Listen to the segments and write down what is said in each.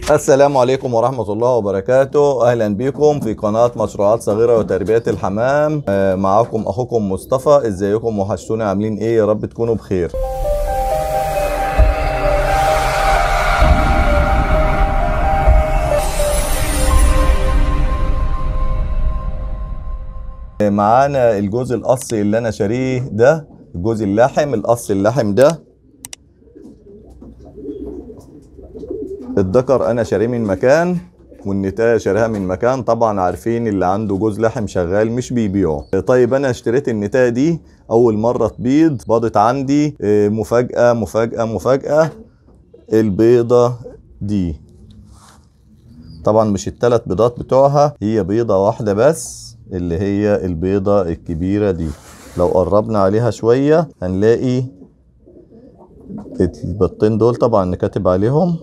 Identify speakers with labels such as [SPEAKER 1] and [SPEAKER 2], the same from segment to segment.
[SPEAKER 1] السلام عليكم ورحمة الله وبركاته أهلا بكم في قناة مشروعات صغيرة وتربية الحمام آه، معاكم أخوكم مصطفى إزيكم وحشتونا عاملين إيه يا رب تكونوا بخير آه، معانا الجوز القصي اللي أنا شاريه ده الجوز اللحم القص اللحم ده الذكر انا شاريه من مكان والنتايه شاريها من مكان طبعا عارفين اللي عنده جوز لحم شغال مش بيبيعه طيب انا اشتريت النتايه دي اول مره تبيض باضت عندي اه، مفاجاه مفاجاه مفاجاه البيضه دي طبعا مش الثلاث بيضات بتوعها هي بيضه واحده بس اللي هي البيضه الكبيره دي لو قربنا عليها شويه هنلاقي البيضتين دول طبعا كاتب عليهم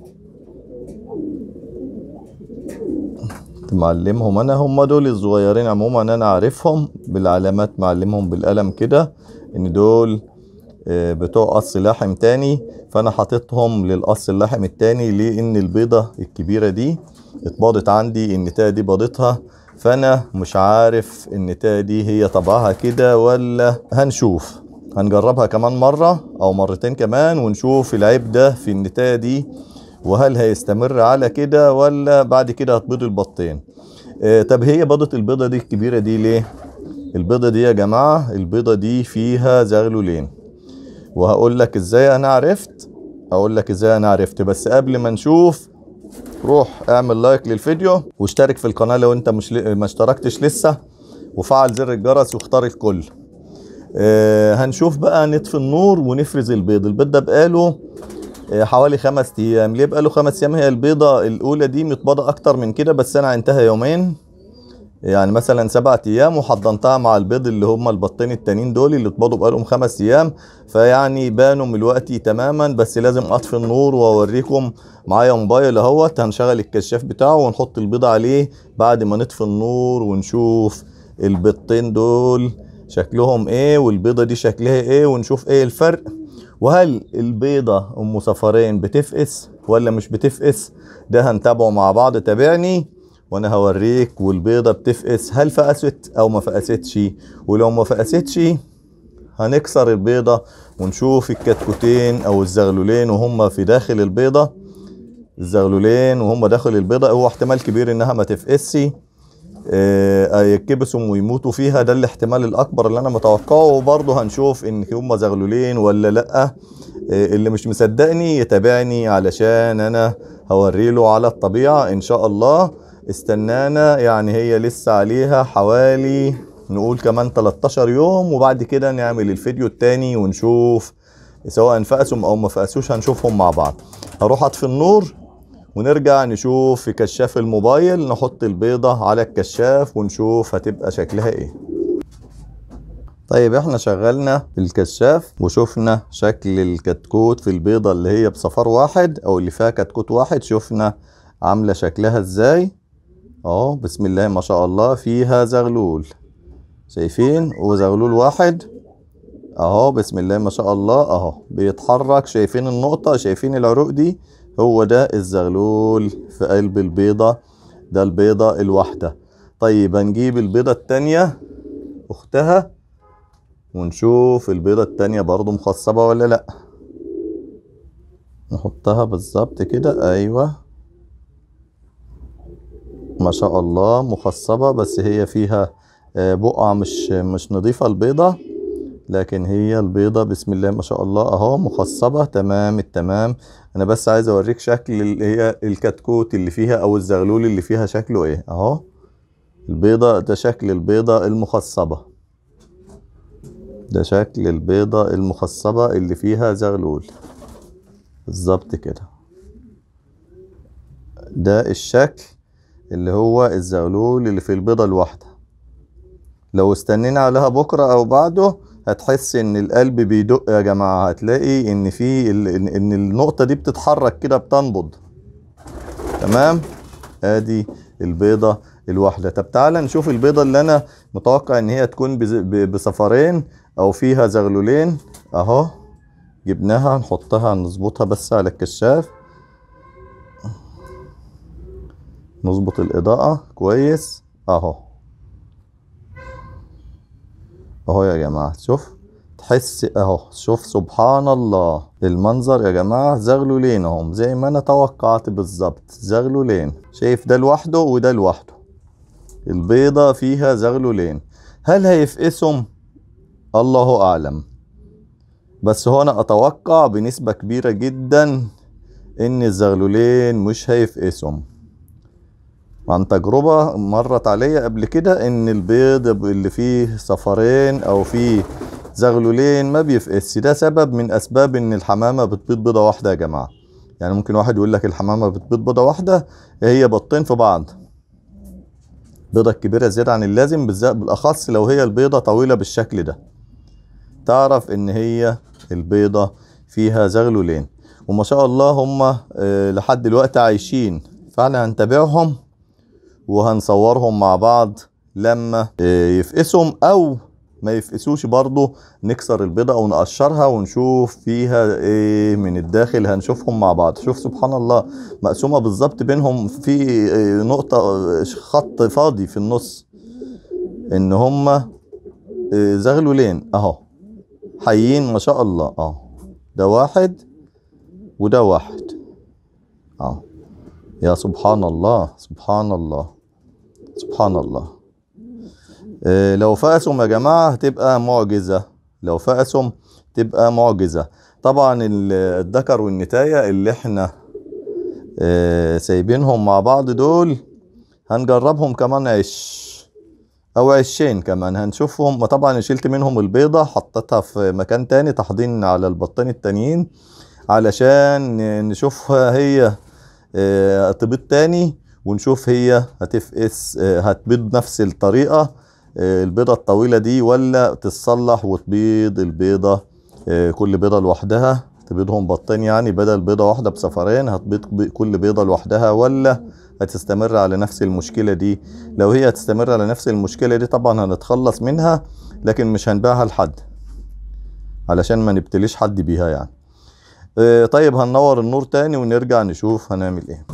[SPEAKER 1] معلمهم انا هم دول الصغيرين عموما انا عارفهم بالعلامات معلمهم بالقلم كده ان دول آه، بتوع قص لحم تاني فانا حاططهم للقص اللحم التاني لان البيضة الكبيرة دي اتباضت عندي النتاية دي باضتها فانا مش عارف النتاية دي هي طبعها كده ولا هنشوف هنجربها كمان مرة او مرتين كمان ونشوف العيب ده في النتاية دي وهل هيستمر على كده ولا بعد كده هتبيض البطين آه طب هي بيضة البيضة دي الكبيرة دي ليه البيضة دي يا جماعة البيضة دي فيها زغلولين وهقول لك ازاي انا عرفت اقول لك ازاي انا عرفت بس قبل ما نشوف روح اعمل لايك للفيديو واشترك في القناة لو انت مش ل... ما اشتركتش لسه وفعل زر الجرس واختار الكل آه هنشوف بقى نطفي النور ونفرز البيض البيض ده بقاله آه، حوالي خمس ايام ليه بقاله خمس ايام هي البيضة الاولى دي متباضة اكتر من كده بس انا عينتها يومين يعني مثلا سبعة ايام وحضنتها مع البيض اللي هم البطين التانيين دول اللي اتباضوا بقالهم خمس ايام فيعني بانوا من الوقت تماما بس لازم اطفي النور واوريكم معايا موبايل اهوت هنشغل الكشاف بتاعه ونحط البيضة عليه بعد ما نطفي النور ونشوف البيضتين دول شكلهم ايه والبيضة دي شكلها ايه ونشوف ايه الفرق وهل البيضة ام صفرين بتفقس ولا مش بتفقس ده هنتابعه مع بعض تابعني وانا هوريك والبيضة بتفقس هل فقست او ما فقستش ولو ما فقستش هنكسر البيضة ونشوف الكتكوتين او الزغلولين وهم في داخل البيضة الزغلولين وهم داخل البيضة هو احتمال كبير انها ما تفقسش آه، يتكبسوا ويموتوا فيها ده الاحتمال الاكبر اللي انا متوقعه وبرضه هنشوف ان هم زغلولين ولا لا آه، اللي مش مصدقني يتابعني علشان انا هوريله على الطبيعة ان شاء الله استنانا يعني هي لسه عليها حوالي نقول كمان 13 يوم وبعد كده نعمل الفيديو التاني ونشوف سواء فقسوا او ما فقسوش هنشوفهم مع بعض هروح اطفي النور ونرجع نشوف في كشاف الموبايل نحط البيضة على الكشاف ونشوف هتبقى شكلها ايه طيب احنا شغلنا الكشاف وشفنا شكل الكتكوت في البيضة اللي هي بصفار واحد او اللي فيها كتكوت واحد شفنا عاملة شكلها ازاي اهو بسم الله ما شاء الله فيها زغلول شايفين وزغلول واحد اهو بسم الله ما شاء الله اهو بيتحرك شايفين النقطة شايفين العروق دي هو ده الزغلول في قلب البيضة ده البيضة الواحدة طيب هنجيب البيضة التانية اختها ونشوف البيضة التانية برضو مخصبة ولا لا نحطها بالظبط كده ايوه ما شاء الله مخصبة بس هي فيها آه، بقعة مش مش نظيفة البيضة لكن هي البيضة بسم الله ما شاء الله اهو مخصبة تمام التمام انا بس عايز اوريك شكل اللي هي الكتكوت اللي فيها او الزغلول اللي فيها شكله ايه اهو البيضة ده شكل البيضة المخصبة ده شكل البيضة المخصبة اللي فيها زغلول بالظبط كده ده الشكل اللي هو الزغلول اللي في البيضة الواحدة لو استنينا عليها بكرة او بعده هتحس ان القلب بيدق يا جماعة هتلاقي ان في ال- ان إن النقطة دي بتتحرك كده بتنبض تمام ادي البيضة الواحدة طب تعالى نشوف البيضة اللي انا متوقع ان هي تكون بز- ب- بصفرين او فيها زغلولين اهو جبناها نحطها نظبطها بس على الكشاف نظبط الاضاءة كويس اهو اهو يا جماعة شوف تحس اهو شوف سبحان الله المنظر يا جماعة زغلولين اهم زي ما انا توقعت بالظبط زغلولين شايف ده لوحده وده لوحده البيضة فيها زغلولين هل هيفقسهم الله اعلم بس هو انا اتوقع بنسبة كبيرة جدا ان الزغلولين مش هيفقسهم عن تجربة مرت عليا قبل كده ان البيض اللي فيه صفرين او فيه زغلولين ما بيفقسش ده سبب من اسباب ان الحمامة بتبيض بيضة واحدة يا جماعة يعني ممكن واحد يقول لك الحمامة بتبيض بيضة واحدة هي بيضتين في بعض بيضة كبيرة زيادة عن اللازم بالذات بالاخص لو هي البيضة طويلة بالشكل ده تعرف ان هي البيضة فيها زغلولين وما شاء الله هم لحد دلوقتي عايشين فاحنا هنتابعهم وهنصورهم مع بعض لما يفقسهم او ما يفقسوش برضو نكسر البيضة او نقشرها ونشوف فيها ايه من الداخل هنشوفهم مع بعض شوف سبحان الله مقسومة بالظبط بينهم في نقطة خط فاضي في النص ان هما زغلولين اهو حيين ما شاء الله اهو ده واحد وده واحد اهو يا سبحان الله سبحان الله سبحان الله إيه لو فقسهم يا جماعة هتبقى معجزة لو فقسهم تبقى معجزة طبعا الذكر والنتاية اللي احنا إيه سايبينهم مع بعض دول هنجربهم كمان عش او عشين كمان هنشوفهم طبعا شلت منهم البيضة حطيتها في مكان تاني تحضين على البطين التانيين علشان نشوفها هي إيه تبيض تاني ونشوف هي هتفقس هتبيض نفس الطريقة البيضة الطويلة دي ولا تتصلح وتبيض البيضة كل بيضة لوحدها تبيضهم بطين يعني بدل بيضة واحدة بسفرين هتبيض كل بيضة لوحدها ولا هتستمر على نفس المشكلة دي لو هي هتستمر على نفس المشكلة دي طبعا هنتخلص منها لكن مش هنبيعها لحد علشان ما نبتليش حد بيها يعني طيب هننور النور تاني ونرجع نشوف هنعمل ايه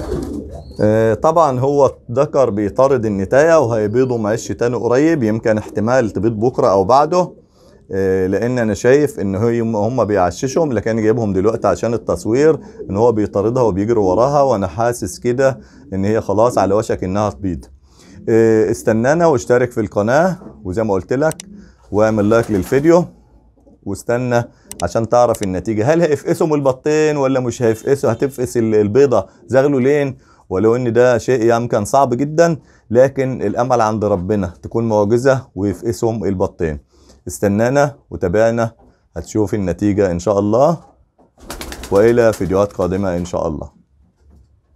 [SPEAKER 1] طبعا هو الذكر بيطارد النتاية وهيبيضوا معش تاني قريب يمكن احتمال تبيض بكرة او بعده لان انا شايف ان هم بيعششهم لكن جايبهم دلوقتي عشان التصوير ان هو بيطاردها وبيجري وراها وانا حاسس كده ان هي خلاص على وشك انها تبيض استنانا واشترك في القناة وزي ما قلت لك واعمل لايك للفيديو واستنى عشان تعرف النتيجة هل هيفقسهم البطين ولا مش هيفقسوا هتفقس البيضة زغلولين ولو ان ده شيء يمكن صعب جدا لكن الامل عند ربنا تكون معجزة ويفقسهم البطين استنانا وتابعنا هتشوف النتيجة ان شاء الله والى فيديوهات قادمة ان شاء الله